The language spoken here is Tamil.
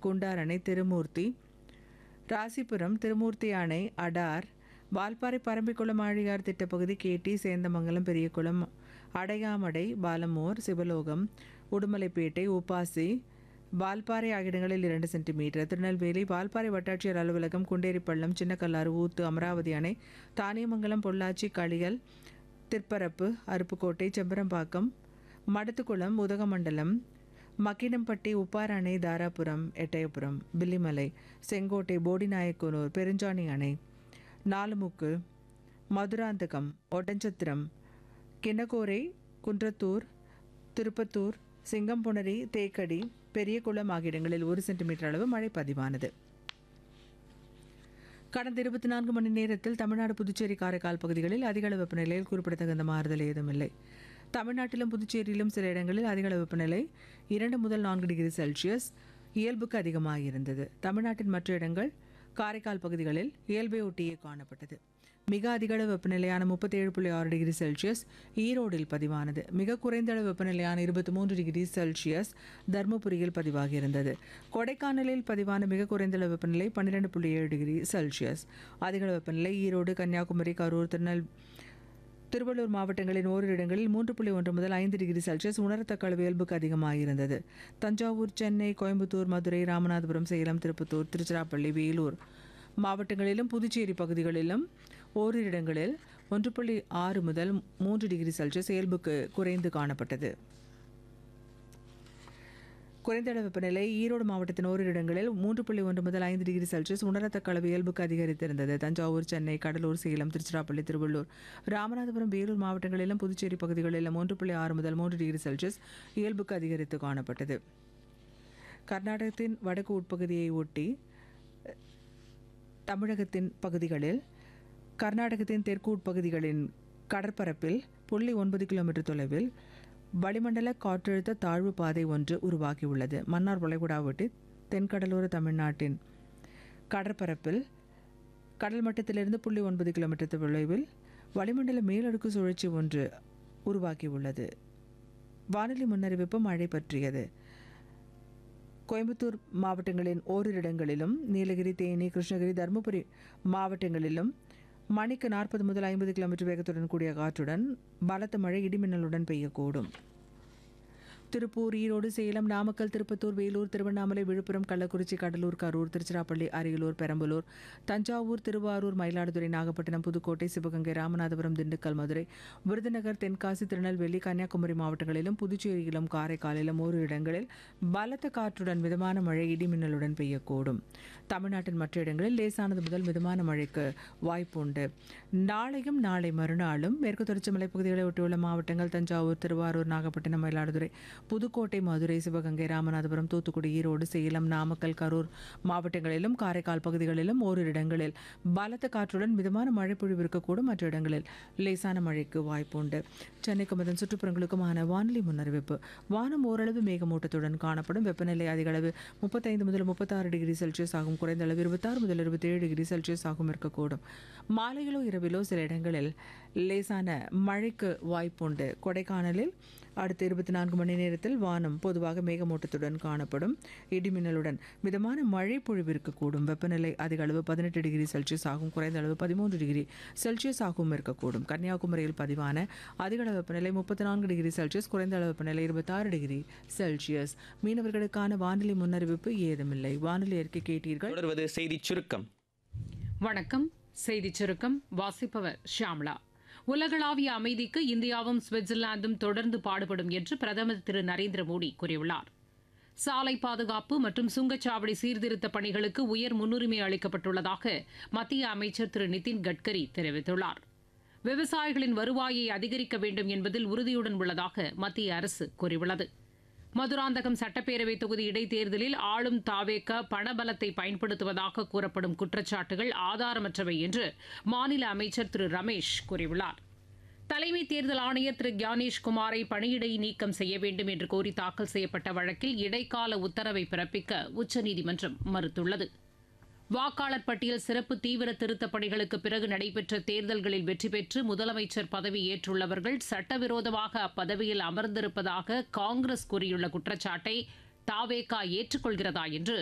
குண்டார் அணை திருமூர்த்தி ராசிபுரம் திருமூர்த்தி அணை அடார் வால்பாறை பரம்பிக்குளம் ஆழியார் திட்டப்பகுதி கேட்டி சேந்தமங்கலம் பெரியகுளம் அடையாமடை பாலமோர் சிவலோகம் உடுமலைப்பேட்டை உப்பாசி வால்பாறை ஆகிய இடங்களில் இரண்டு சென்டிமீட்டர் திருநெல்வேலி வால்பாறை வட்டாட்சியர் அலுவலகம் குண்டேரிப்பள்ளம் சின்னக்கல்லாறு ஊத்து அமராவதி அணை தானியமங்கலம் பொள்ளாச்சி களியல் திற்பரப்பு அருப்புக்கோட்டை செம்பரம்பாக்கம் மடத்துக்குளம் உதகமண்டலம் மக்கினம்பட்டி உப்பார் அணை தாராபுரம் எட்டயபுரம் பில்லிமலை செங்கோட்டை போடிநாயக்கனூர் பெருஞ்சாணி அணை நாலுமுக்கு மதுராந்தகம் ஒட்டஞ்சத்திரம் கிண்ணக்கோரை குன்றத்தூர் திருப்பத்தூர் சிங்கம்புணரி தேக்கடி பெரியகுளம் ஆகிய இடங்களில் ஒரு சென்டிமீட்டர் அளவு மழை பதிவானது கடந்த இருபத்தி நான்கு மணி நேரத்தில் தமிழ்நாடு புதுச்சேரி காரைக்கால் பகுதிகளில் அதிகளவு வெப்பநிலையில் குறிப்பிடத்தகுந்த மாறுதல் ஏதுமில்லை தமிழ்நாட்டிலும் புதுச்சேரியிலும் சில இடங்களில் அதிகளவு வெப்பநிலை இரண்டு முதல் நான்கு டிகிரி செல்சியஸ் இயல்புக்கு அதிகமாக இருந்தது தமிழ்நாட்டின் மற்ற இடங்கள் காரைக்கால் பகுதிகளில் இயல்பை ஒட்டியே காணப்பட்டது மிக அதிகளவு வெப்பநிலையான முப்பத்தி ஏழு புள்ளி ஆறு டிகிரி செல்சியஸ் ஈரோடில் பதிவானது மிக குறைந்த அளவு வெப்பநிலையான இருபத்தி மூன்று டிகிரி செல்சியஸ் தருமபுரியில் பதிவாகியிருந்தது கொடைக்கானலில் பதிவான மிக குறைந்த அளவு வெப்பநிலை பன்னிரெண்டு புள்ளி ஏழு டிகிரி செல்சியஸ் அதிகளவு வெப்பநிலை ஈரோடு கன்னியாகுமரி கரூர் திருநெல் திருவள்ளூர் மாவட்டங்களின் ஓரிரு இடங்களில் மூன்று புள்ளி ஒன்று முதல் ஐந்து டிகிரி செல்சியஸ் உணரத்தக்க அளவு இயல்புக்கு அதிகமாக இருந்தது தஞ்சாவூர் சென்னை கோயம்புத்தூர் மதுரை ராமநாதபுரம் சேலம் திருப்பத்தூர் திருச்சிராப்பள்ளி வேலூர் மாவட்டங்களிலும் புதுச்சேரி பகுதிகளிலும் ஓரிரு இடங்களில் ஒன்று புள்ளி ஆறு முதல் மூன்று டிகிரி செல்சியஸ் இயல்புக்கு குறைந்து காணப்பட்டது குறைந்த அளவு வெப்பநிலை ஈரோடு மாவட்டத்தின் ஓரிரு இடங்களில் மூன்று புள்ளி ஒன்று முதல் ஐந்து டிகிரி செல்சியஸ் உணரத்தக்க அளவு இயல்புக்கு அதிகரித்திருந்தது தஞ்சாவூர் சென்னை கடலூர் சேலம் திருச்சிராப்பள்ளி திருவள்ளூர் ராமநாதபுரம் வேலூர் மாவட்டங்களிலும் புதுச்சேரி பகுதிகளிலும் மூன்று புள்ளி ஆறு முதல் மூன்று டிகிரி செல்சியஸ் இயல்புக்கு அதிகரித்து காணப்பட்டது கர்நாடகத்தின் வடக்கு உட்பகுதியை ஒட்டி தமிழகத்தின் பகுதிகளில் கர்நாடகத்தின் தெற்கு உட்பகுதிகளின் கடற்பரப்பில் புள்ளி ஒன்பது கிலோமீட்டர் தொலைவில் வளிமண்டல காற்றழுத்த தாழ்வு பாதை ஒன்று உருவாகியுள்ளது மன்னார் வளைகுடா ஒட்டி தென்கடலோர தமிழ்நாட்டின் கடற்பரப்பில் கடல் மட்டத்திலிருந்து புள்ளி ஒன்பது கிலோமீட்டர் தொலைவில் வளிமண்டல மேலடுக்கு சுழற்சி ஒன்று உருவாகியுள்ளது வானிலை முன்னறிவிப்பு மழை பற்றியது கோயம்புத்தூர் மாவட்டங்களின் ஓரிரு இடங்களிலும் நீலகிரி தேனி கிருஷ்ணகிரி தருமபுரி மாவட்டங்களிலும் மணிக்கு நாற்பது முதல் ஐம்பது கிலோமீட்டர் வேகத்துடன் கூடிய காற்றுடன் பலத்த மழை இடிமின்னலுடன் பெய்யக்கூடும் திருப்பூர் ஈரோடு சேலம் நாமக்கல் திருப்பத்தூர் வேலூர் திருவண்ணாமலை விழுப்புரம் கள்ளக்குறிச்சி கடலூர் கரூர் திருச்சிராப்பள்ளி அரியலூர் பெரம்பலூர் தஞ்சாவூர் திருவாரூர் மயிலாடுதுறை நாகப்பட்டினம் புதுக்கோட்டை சிவகங்கை ராமநாதபுரம் திண்டுக்கல் மதுரை விருதுநகர் தென்காசி திருநெல்வேலி கன்னியாகுமரி மாவட்டங்களிலும் புதுச்சேரியிலும் காரைக்காலிலும் ஓரிரு இடங்களில் பலத்த காற்றுடன் மிதமான மழை இடிமின்னலுடன் பெய்யக்கூடும் தமிழ்நாட்டின் மற்ற இடங்களில் லேசானது முதல் மிதமான மழைக்கு வாய்ப்புண்டு நாளையும் நாளை மறுநாளும் மேற்கு தொடர்ச்சி மலைப்பகுதிகளை ஒட்டியுள்ள மாவட்டங்கள் தஞ்சாவூர் திருவாரூர் நாகப்பட்டினம் மயிலாடுதுறை புதுக்கோட்டை மதுரை சிவகங்கை ராமநாதபுரம் தூத்துக்குடி ஈரோடு சேலம் நாமக்கல் கரூர் மாவட்டங்களிலும் காரைக்கால் பகுதிகளிலும் ஓரிரு இடங்களில் பலத்த காற்றுடன் மிதமான மழை பொழிவு இருக்கக்கூடும் மற்ற இடங்களில் லேசான மழைக்கு வாய்ப்புண்டு சென்னைக்கும் அதன் சுற்றுப்புறங்களுக்குமான வானிலை முன்னறிவிப்பு வானம் ஓரளவு மேகமூட்டத்துடன் காணப்படும் வெப்பநிலை அதிக அளவு முப்பத்தைந்து முதல் முப்பத்தாறு டிகிரி செல்சியஸ் ஆகும் குறைந்த அளவு இருபத்தாறு முதல் இருபத்தேழு டிகிரி செல்சியஸ் ஆகும் இருக்கக்கூடும் மாலையிலோ இரவிலோ சில இடங்களில் லேசான மழைக்கு வாய்ப்புண்டு கொடைக்கானலில் அடுத்த இருபத்தி நான்கு மணி நேரத்தில் வானம் பொதுவாக மேகமூட்டத்துடன் காணப்படும் இடிமின்னலுடன் மிதமான மழை பொழிவு இருக்கக்கூடும் வெப்பநிலை அதிக அளவு பதினெட்டு டிகிரி செல்சியஸ் ஆகும் குறைந்த அளவு பதிமூன்று டிகிரி செல்சியஸ் ஆகவும் இருக்கக்கூடும் கன்னியாகுமரியில் பதிவான அதிக அளவு வெப்பநிலை முப்பத்தி நான்கு டிகிரி செல்சியஸ் குறைந்த அளவு வெப்பநிலை இருபத்தாறு டிகிரி செல்சியஸ் மீனவர்களுக்கான வானிலை முன்னறிவிப்பு ஏதுமில்லை வானிலை அறிக்கை கேட்டீர்கள் தொடர்வது செய்திச் சுருக்கம் வணக்கம் செய்திச் சுருக்கம் வாசிப்பவர் ஷியாம்லா உலகளாவிய அமைதிக்கு இந்தியாவும் சுவிட்சர்லாந்தும் தொடர்ந்து பாடுபடும் என்று பிரதமர் திரு நரேந்திர மோடி கூறியுள்ளார் சாலை பாதுகாப்பு மற்றும் சுங்கச்சாவடி சீர்திருத்த பணிகளுக்கு உயர் முன்னுரிமை அளிக்கப்பட்டுள்ளதாக மத்திய அமைச்சர் திரு நிதின் கட்கரி தெரிவித்துள்ளார் விவசாயிகளின் வருவாயை அதிகரிக்க வேண்டும் என்பதில் உறுதியுடன் உள்ளதாக மத்திய அரசு கூறியுள்ளது மதுராந்தகம் சட்டப்பேரவை தொகுதி இடைத்தேர்தலில் ஆளும் தாவேக்க பணபலத்தை பயன்படுத்துவதாக கூறப்படும் குற்றச்சாட்டுகள் ஆதாரமற்றவை என்று மாநில அமைச்சர் திரு ரமேஷ் கூறியுள்ளார் தலைமை தேர்தல் ஆணையர் திரு கியானேஷ் குமாரை பணியிடை நீக்கம் செய்ய வேண்டும் என்று கோரி தாக்கல் செய்யப்பட்ட வழக்கில் இடைக்கால உத்தரவை பிறப்பிக்க உச்சநீதிமன்றம் மறுத்துள்ளது வாக்காளர் பட்டியல் சிறப்பு தீவிர திருத்தப் பணிகளுக்கு பிறகு நடைபெற்ற தேர்தல்களில் வெற்றி பெற்று முதலமைச்சர் பதவி ஏற்றுள்ளவர்கள் சட்டவிரோதமாக அப்பதவியில் அமர்ந்திருப்பதாக காங்கிரஸ் கூறியுள்ள குற்றச்சாட்டை தாவேகா ஏற்றுக்கொள்கிறதா என்று